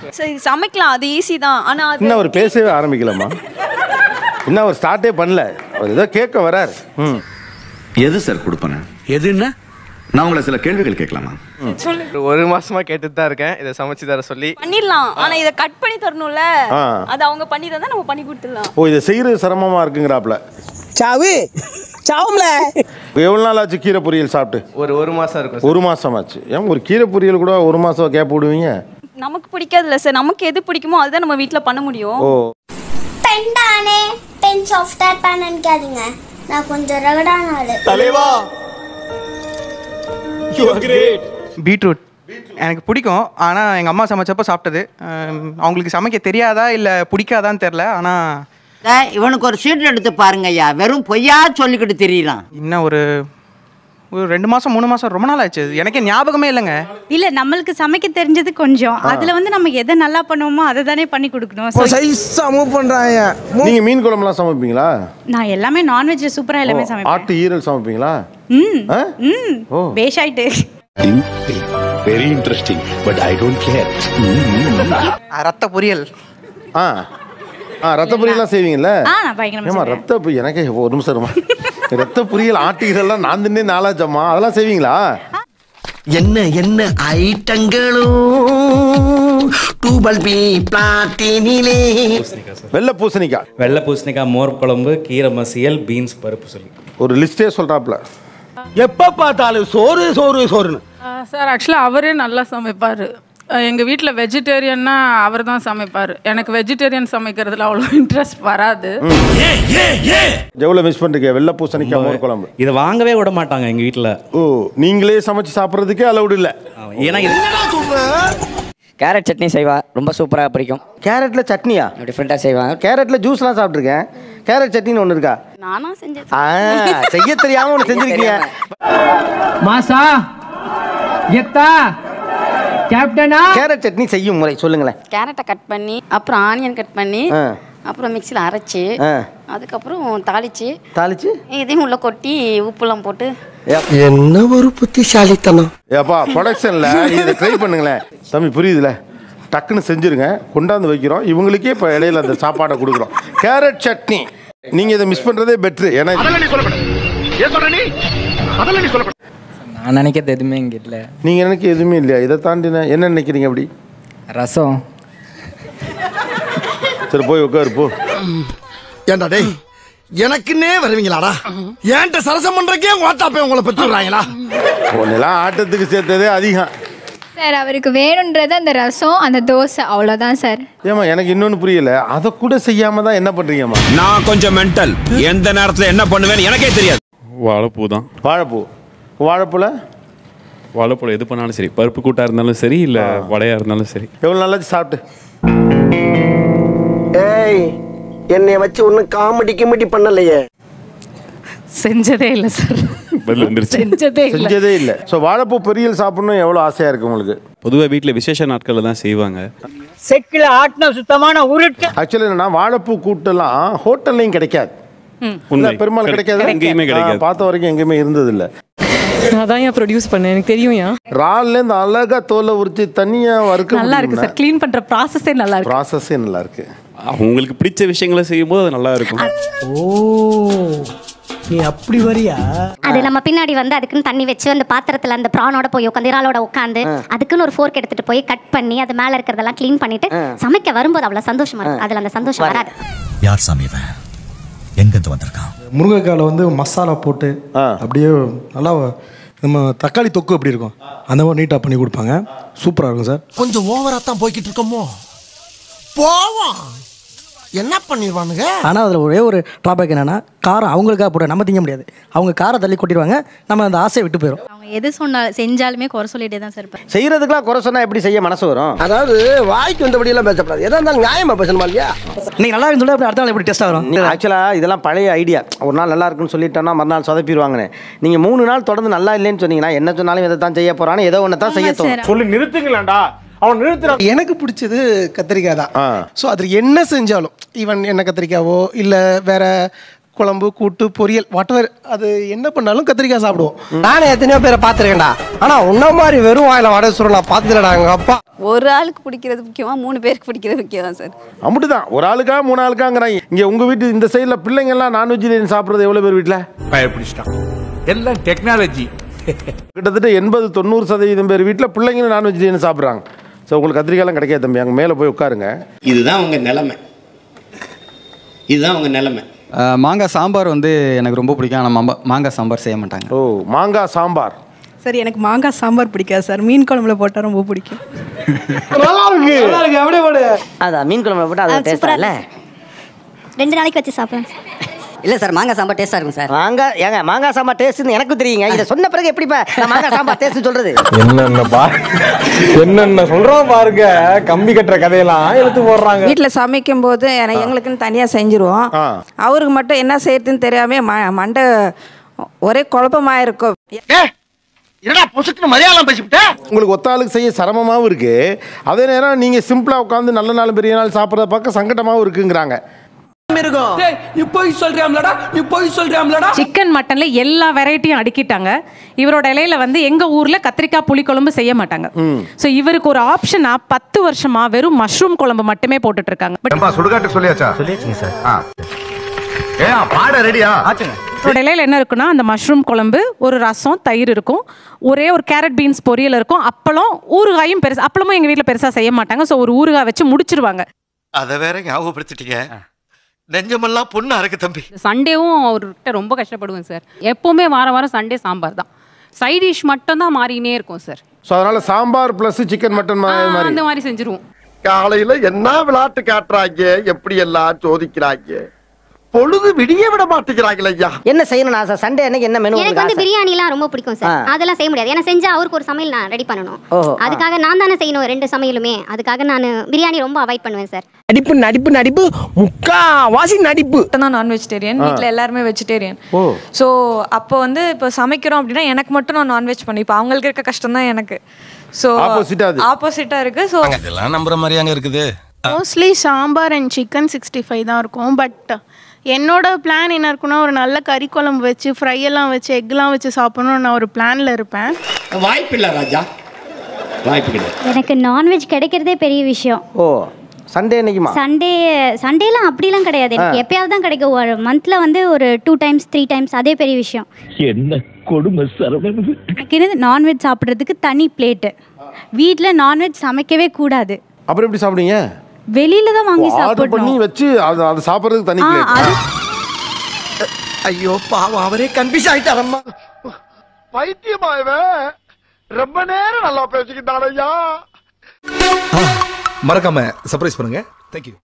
சரி சமைக்கலாம் அது ஈஸி தான் ஆனா அது இன்னும் அவர் பேசவே ஆரம்பிக்கலாமா இன்னும் அவர் ஸ்டார்ட்டே பண்ணல அவர் ஏதோ கேட்க வரார் ம் எது சார் கொடுப்பன எதுன்னா நான் உங்களை சில கேள்விகள் கேட்கலாமா ஒரு ஒரு மாசமா கேட்டுட்டு தான் இருக்கேன் இதை சமைச்சு தர சொல்லி பண்ணிடலாம் ஆனா இதை கட் பண்ணி தரணும்ல ஆ. அது அவங்க பண்ணி தந்தா நம்ம பண்ணி கொடுத்துடலாம் ஓ இதை செய்யறது சிரமமா இருக்குங்கிறாப்ல சாவு சாவும்ல எவ்வளவு நாள் ஆச்சு கீரை பொரியல் சாப்பிட்டு ஒரு ஒரு மாசம் இருக்கும் ஒரு மாசம் ஆச்சு ஏன் ஒரு கீரை பொரியல் கூட ஒரு மாசம் கேப் விடுவீங்க நமக்கு பிடிக்காதுல்ல சார் நமக்கு எது பிடிக்குமோ அதுதான் நம்ம வீட்ல பண்ண முடியும் ஓ பென் தானே பென் சாஃப்ட்வேர் பேன் நினைக்காதீங்க நான் கொஞ்சம் ரகடான ஆளு பீட்ரூட் எனக்கு பிடிக்கும் ஆனால் எங்கள் அம்மா சமைச்சப்போ சாப்பிட்டது அம், அவங்களுக்கு சமைக்க தெரியாதா இல்லை பிடிக்காதான்னு தெரில ஆனால் இவனுக்கு ஒரு சீட் எடுத்து பாருங்க ஐயா வெறும் பொய்யா சொல்லிக்கிட்டு தெரியலாம் இன்னும் ஒரு ஒரு ரெண்டு மாதம் மூணு மாதம் ரொம்ப நாள் ஆச்சு எனக்கே ஞாபகமே இல்லைங்க இல்ல நம்மளுக்கு சமைக்க தெரிஞ்சது கொஞ்சம் அதுல வந்து நம்ம எதை நல்லா பண்ணுவோமோ அதை தானே பண்ணி கொடுக்கணும் So, சைஸா மூவ் பண்றாங்க நீங்க மீன் குழம்புலாம் சமைப்பீங்களா நான் எல்லாமே நான்வெஜ்ல சூப்பரா எல்லாமே சமைப்பேன் ஆட்டு ஈரல் சமைப்பீங்களா ம் ஆ? ம் ஓ. பேஷாயிட்டு very interesting but I don't care ரத்த பொரியல் ஆ ஆ ரத்த பொரியல்லாம் செய்வீங்கல்ல ஆ நான் பயங்கரமா ஏமா செய்வேன். ரத்த பொ- எனக்கே ஒரு நிமிஷம் இருமா ரத்த பொரியல் ஆட்டு ஈரல்லாம் நான் தின்னே நாளாச்சம்மா அதெல்லாம் செய்வீங்களா என்ன என்ன ஐட்டங்களோ டூபல் பி பிளாட்டினிலே வெள்ளை பூசணிக்காய் வெள்ளை பூசணிக்காய் மோர் குழம்பு கீரை மசியல் பீன்ஸ் பருப்பு சொல்லி ஒரு லிஸ்டே சொல்றாப்ல எப்ப பார்த்தாலும் சோறு சோறு சோறுன்னு சார் ஆக்சுவலாக அவரே நல்லா சமைப்பார் எங்கள் வீட்டில் வெஜிடேரியன்னா அவர் தான் சமைப்பார் எனக்கு வெஜிடேரியன் சமைக்கிறதுல அவ்வளோ இன்ட்ரெஸ்ட் வராது எவ்வளவு மிஸ் பண்றீங்க வெள்ளை பூசணிக்காய் மோர் குழம்பு இதை வாங்கவே விட மாட்டாங்க எங்கள் வீட்டில் ஓ நீங்களே சமைச்சு சாப்பிட்றதுக்கே அலவுட் இல்ல ஏன்னா இது கேரட் சட்னி செய்வா ரொம்ப சூப்பரா பிடிக்கும் கேரட்ல சட்னியா டிஃப்ரெண்டா செய்வாங்க கேரட்ல ஜூஸ்லாம் சாப்பிட்ருக்கேன் கேரட் சட்னின்னு ஒன்று இருக்கா நானா செஞ்சது ஆ, செய்ய தெரியாம ஒன்று செஞ்சிருக்கீங்க மாசா எத்தா கேப்டனா கேரட் சட்னி செய்யும் முறை சொல்லுங்களேன் கேரட்டை கட் பண்ணி அப்புறம் ஆனியன் கட் பண்ணி ஆ. அப்புறம் மிக்சியில் அரைச்சி ஆ. அதுக்கப்புறம் தாளிச்சு தாளிச்சு இதையும் உள்ள கொட்டி உப்புலாம் போட்டு என்ன ஒரு புத்திசாலித்தனம் ஏப்பா ப்ரொடக்ஷனில் இதை ட்ரை பண்ணுங்களேன் தம்பி புரியுதுல டக்குன்னு செஞ்சுருங்க கொண்டாந்து வைக்கிறோம் இவங்களுக்கே இப்போ இடையில அந்த சாப்பாடை கொடுக்குறோம் கேரட் சட்னி நீங்கள் இதை மிஸ் பண்ணுறதே பெட்ரு ஏன்னா நான் நினைக்கிறது எதுவுமே இங்கே இல்லை நீங்கள் நினைக்க எதுவுமே இல்லையா இதை தாண்டின என்ன நினைக்கிறீங்க அப்படி ரசம் சரி போய் உட்காரு போ ஏண்டா டேய் எனக்குன்னே வருவீங்களாடா ஏன்ட்ட சரசம் பண்றக்கே ஓட்டாப்பே உங்களை பெற்றுறாங்களா ஒன்னெல்லாம் ஆட்டத்துக்கு சேர்த்ததே அதிகம் சார் அவருக்கு வேணுன்றது அந்த ரசம் அந்த தோசை அவ்வளோதான் சார் ஏமா எனக்கு இன்னொன்று புரியல அதை கூட செய்யாம தான் என்ன பண்ணுறீங்கம்மா நான் கொஞ்சம் மென்டல் எந்த நேரத்துல என்ன பண்ணுவேன்னு எனக்கே தெரியாது வாழைப்பூ தான் வாழைப்பூ வாழைப்பூல வாழைப்பூ எது பண்ணாலும் சரி பருப்பு கூட்டாக இருந்தாலும் சரி இல்லை வடையாக இருந்தாலும் சரி எவ்வளோ நாளாச்சு சாப்பிட்டு ஏய் என்னைய வச்சு ஒன்னும் காமெடி கிமெடி பண்ணலையே செஞ்சதே இல்லை சார் பதில் வந்துருச்சு செஞ்சதே செஞ்சதே இல்லை ஸோ வாழைப்பூ பொரியல் சாப்பிடணும் எவ்வளோ ஆசையாக இருக்குது உங்களுக்கு பொதுவாக வீட்டில் விசேஷ நாட்களில் தான் செய்வாங்க செக்கில ஆட்டின சுத்தமான உருட்டு ஆக்சுவலி என்னன்னா வாழைப்பூ கூட்டெல்லாம் ஹோட்டல்லையும் கிடைக்காது உண்மை. இல்ல, பெரும்பாலும் கிடைக்காது எங்கேயுமே கிடைக்காது. ஆ, பார்த்த வரைக்கும் எங்கேயுமே இருந்தது இல்ல அதான் ஏன் ப்ரொடியூஸ் பண்ணேன் எனக்கு தெரியும் ஏன் இறால்ல இருந்து அழகா தோலை உரிச்சு தனியா வறுக்க நல்லா இருக்கு சார் க்ளீன் பண்ற ப்ராசஸே நல்லா இருக்கு ப்ராசஸே நல்லா இருக்கு உங்களுக்கு பிடிச்ச விஷயங்களை செய்யும்போது அது நல்லா இருக்கும் நீ அப்படி வரியா அது நம்ம பின்னாடி வந்து அதுக்குன்னு தண்ணி வச்சு அந்த பாத்திரத்துல அந்த ப்ரானோட போய் உட்காந்து இறாலோட உட்காந்து அதுக்குன்னு ஒரு ஃபோர்க் எடுத்துட்டு போய் கட் பண்ணி அது மேல இருக்கிறதெல்லாம் க்ளீன் பண்ணிட்டு சமைக்க வரும்போது அவ்வளவு சந்தோஷமா இருக்கும் அதுல அந்த சந்தோஷம் வராது யார் சாமி இவன் எங்கிருந்து வந்திருக்கான் முருங்கைக்கால வந்து மசாலா போட்டு ஆ. அப்படியே நல்லா நம்ம தக்காளி தொக்கு எப்படி இருக்கும் அந்த மாதிரி நீட்டாக பண்ணி கொடுப்பாங்க சூப்பராக இருக்கும் சார் கொஞ்சம் ஓவராக தான் போய்கிட்டு இருக்கோமோ போவோம் என்ன பண்ணிடுவானுங்க ஆனால் அதில் ஒரே ஒரு ட்ராபேக் என்னன்னா காரம் அவங்களுக்காக போட நம்ம திங்க முடியாது அவங்க காரை தள்ளி கொட்டிடுவாங்க நம்ம அந்த ஆசையை விட்டு போயிடும் அவங்க எது சொன்னா செஞ்சாலுமே குறை சொல்லிட்டே தான் சார் இருப்பாங்க செய்யறதுக்குலாம் குறை சொன்னா எப்படி செய்ய மனசு வரும் அதாவது வாய்க்கு வந்தபடி எல்லாம் பேசப்படாது எதா இருந்தாலும் நியாயமா பேசணுமா இல்லையா நீங்க நல்லா இருக்குன்னு சொல்லி அடுத்த நாள் எப்படி டெஸ்ட் வரும் ஆக்சுவலா இதெல்லாம் பழைய ஐடியா ஒரு நாள் நல்லா இருக்குன்னு சொல்லிட்டோம்னா மறுநாள் சொதப்பிடுவாங்கன்னு நீங்க மூணு நாள் தொடர்ந்து நல்லா இல்லைன்னு சொன்னீங்கன்னா என்ன சொன்னாலும் இதை தான் செய்ய போறான்னு ஏதோ ஒன்று தான் செய்ய தோணும் சொல்லி நிறுத்துங்களேன்டா அவன் நிறுத்துற எனக்கு பிடிச்சது கத்திரிக்காய் தான் ஆ. ஸோ அதில் என்ன செஞ்சாலும் ஈவன் எண்ணெய் கத்திரிக்காவோ இல்லை வேற குழம்பு கூட்டு பொரியல் வாட்டவர் அது என்ன பண்ணாலும் கத்திரிக்காய் சாப்பிடுவோம் நானே எத்தனையோ பேரை பார்த்துருக்கேன்டா ஆனா உன்ன மாதிரி வெறும் வாயில வடை சுருள் நான் பார்த்துடா எங்க அப்பா ஒரு ஆளுக்கு பிடிக்கிறது முக்கியமா மூணு பேருக்கு பிடிக்கிறது முக்கியம் சார் அம்பிட்டு தான் ஒரு ஆளுக்கா மூணு ஆளுக்காங்கிறாங்க இங்கே உங்கள் வீட்டு இந்த சைடில் பிள்ளைங்க எல்லாம் நான் வெஜிடேரியன் சாப்பிட்றது எவ்வளோ பேர் வீட்டில் பயப்பிடிச்சிட்டான் எல்லாம் டெக்னாலஜி கிட்டத்தட்ட எண்பது தொண்ணூறு சதவீதம் பேர் வீட்டில் பிள்ளைங்களும் நான் வெஜிடேரியன் சாப்பிட்றாங்க ஸோ உங்களுக்கு கத்திரிக்காயெல்லாம் கிடைக்காது தம்பி அங்கே மேலே போய் உட்காருங்க இதுதான் உங்க நிலைமை இதுதான் உங்க நிலைமை மாங்காய் சாம்பார் வந்து எனக்கு ரொம்ப பிடிக்கும் ஆனால் மாம்பா மாங்காய் சாம்பார் செய்ய மாட்டாங்க ஓ மாங்காய் சாம்பார் சார் எனக்கு மாங்காய் சாம்பார் பிடிக்காது சார் மீன் குழம்புல போட்டால் ரொம்ப பிடிக்கும் நல்லா இருக்கு நல்லா இருக்கு அப்படியே போடு அதான் மீன் குழம்புல போட்டு அது டேஸ்டா இல்ல ரெண்டு நாளைக்கு வச்சு சாப்பிடலாம் இல்ல சார் மாங்காய் சாம்பார் டேஸ்டா இருக்கும் சார் மாங்காய் ஏங்க மாங்காய் சாம்பார் டேஸ்ட்னு எனக்கும் தெரியுங்க இதை சொன்ன பிறகு எப்படி நான் மாங்காய் சாம்பார் டேஸ்ட் சொல்றது என்னென்ன பா என்னென்ன சொல்றோம் பாருங்க கம்பி கட்டுற கதையெல்லாம் இழுத்து போடுறாங்க வீட்டில் சமைக்கும் போது எனக்கு எங்களுக்குன்னு தனியாக செஞ்சுருவோம் அவருக்கு மட்டும் என்ன செய்யறதுன்னு தெரியாம ம- மண்டை ஒரே குழப்பமா இருக்கும் என்னடா பொசுக்குன்னு மலையாளம் பேசிவிட்ட உங்களுக்கு ஒத்த ஆளுக்கு செய்ய சிரமமாகவும் இருக்கு அதே நேரம் நீங்கள் சிம்பிளாக உட்காந்து நல்ல நாள் பெரிய நாள் சாப்பிட்றத பார்க்க சங்கடமாகவும் இருக்குங்கிறாங்க நீ போய் சொல்றியாம்லடா நீ போய் சொல்றியாம்லடா சிக்கன் மட்டன்ல எல்லா வெரைட்டியும் அடுக்கிட்டாங்க இவரோட இலையில வந்து எங்க ஊர்ல கத்திரிக்காய் புளிக்குழம்பு செய்ய மாட்டாங்க சோ இவருக்கு ஒரு ஆப்ஷனா பத்து வருஷமா வெறும் மஷ்ரூம் குழம்பு மட்டுமே போட்டுட்டு இருக்காங்க பட் சுடுகாட்டு சொல்லியாச்சா சொல்லியாச்சுங்க சார் ஏன் பாட ரெடியா இவரோட இலையில என்ன இருக்குன்னா அந்த மஷ்ரூம் குழம்பு ஒரு ரசம் தயிர் இருக்கும் ஒரே ஒரு கேரட் பீன்ஸ் பொரியல் இருக்கும் அப்பளம் ஊறுகாயும் பெருசு அப்பளமும் எங்க வீட்ல பெருசா செய்ய மாட்டாங்க சோ ஒரு ஊறுகாய் வச்சு முடிச்சிருவாங்க அதை வேற ஞாபகப்படுத்திட்டீங்க நெஞ்சமெல்லாம் பொண்ணா இருக்கு தம்பி சண்டேவும் அவர்கிட்ட ரொம்ப கஷ்டப்படுவேன் சார் எப்போவுமே வாரம் வாரம் சண்டே சாம்பார் தான் சைட் டிஷ் மட்டும் தான் மாறினே இருக்கும் சார் ஸோ அதனால் சாம்பார் ப்ளஸ் சிக்கன் மட்டன் மாதிரி அந்த மாதிரி செஞ்சுருவோம் காலையில என்ன விளையாட்டு காட்டுறாங்க எப்படி எல்லாம் சோதிக்கிறாங்க பொழுது விடிய விட மாட்டேங்கிறாங்களே ஐயா என்ன செய்யணும் நான் சார் சண்டே அன்னைக்கு என்ன மெனு எனக்கு வந்து பிரியாணிலாம் ரொம்ப பிடிக்கும் சார் ஆ. அதெல்லாம் செய்ய முடியாது ஏன்னா செஞ்சா அவருக்கு ஒரு சமையல் நான் ரெடி பண்ணணும் ஓஹோ, ஆ. அதுக்காக நான் தானே செய்யணும் ரெண்டு சமையலுமே அதுக்காக நான் பிரியாணி ரொம்ப அவாய்ட் பண்ணுவேன் சார் நடிப்பு நடிப்பு நடிப்பு முக்கா வாசி நடிப்பு தான் நான் வெஜிடேரியன் ஆ. வீட்டில் எல்லாருமே வெஜிடேரியன் ஓ ஸோ அப்போ வந்து இப்போ சமைக்கிறோம் அப்படின்னா எனக்கு மட்டும் நான் நான்வெஜ் பண்ணி இப்போ அவங்களுக்கு இருக்க கஷ்டம் தான் எனக்கு ஸோ Opposite ஆ அது. ஆப்போசிட்டாக இருக்கு ஸோ இதெல்லாம் நம்புற மாதிரி அங்க இருக்குது mostly sambar and chicken sixty five தான் இருக்கும் பட் என்னோட பிளான் என்ன இருக்குன்னா ஒரு நல்ல கறி குழம்பு வச்சு ஃப்ரை எல்லாம் வச்சு எக்லாம் வச்சு சாப்பிடணும்னு நான் ஒரு பிளானில் இருப்பேன் வாய்ப்பில்லை ராஜா வாய்ப்பு கிடையாது எனக்கு நான்வெஜ் கிடைக்கிறதே பெரிய விஷயம் ஓ சண்டே அன்னைக்குமா சண்டே சண்டேலாம் அப்படிலாம் கிடையாது எனக்கு ஆ. எப்பயாவது தான் கிடைக்கும் ஒரு மந்த்ல வந்து ஒரு டூ டைம்ஸ் த்ரீ டைம்ஸ் அதே பெரிய விஷயம் என்ன கொடுமை சரவணன் எனக்கு நான்வெஜ் சாப்பிட்றதுக்கு தனி பிளேட்டு வீட்டில் நான்வெஜ் சமைக்கவே கூடாது அப்புறம் எப்படி சாப்பிடுங்க வெளியில தான் வாங்கி ஆர்டர் பண்ணி சாப்பிடணும் வச்சு அது அதை சாப்பிட்றதுக்கு தனி ஆ, plate. அது ஐயோ பாவம் அவரே கன்ஃபியூஸ் ஆயிட்டாரம்மா பைத்தியமா இவன் ரொம்ப நேரம் நல்லா பேசிக்கிட்டான் ஐயா மறக்காம சர்ப்ரைஸ் பண்ணுங்க தேங்க்யூ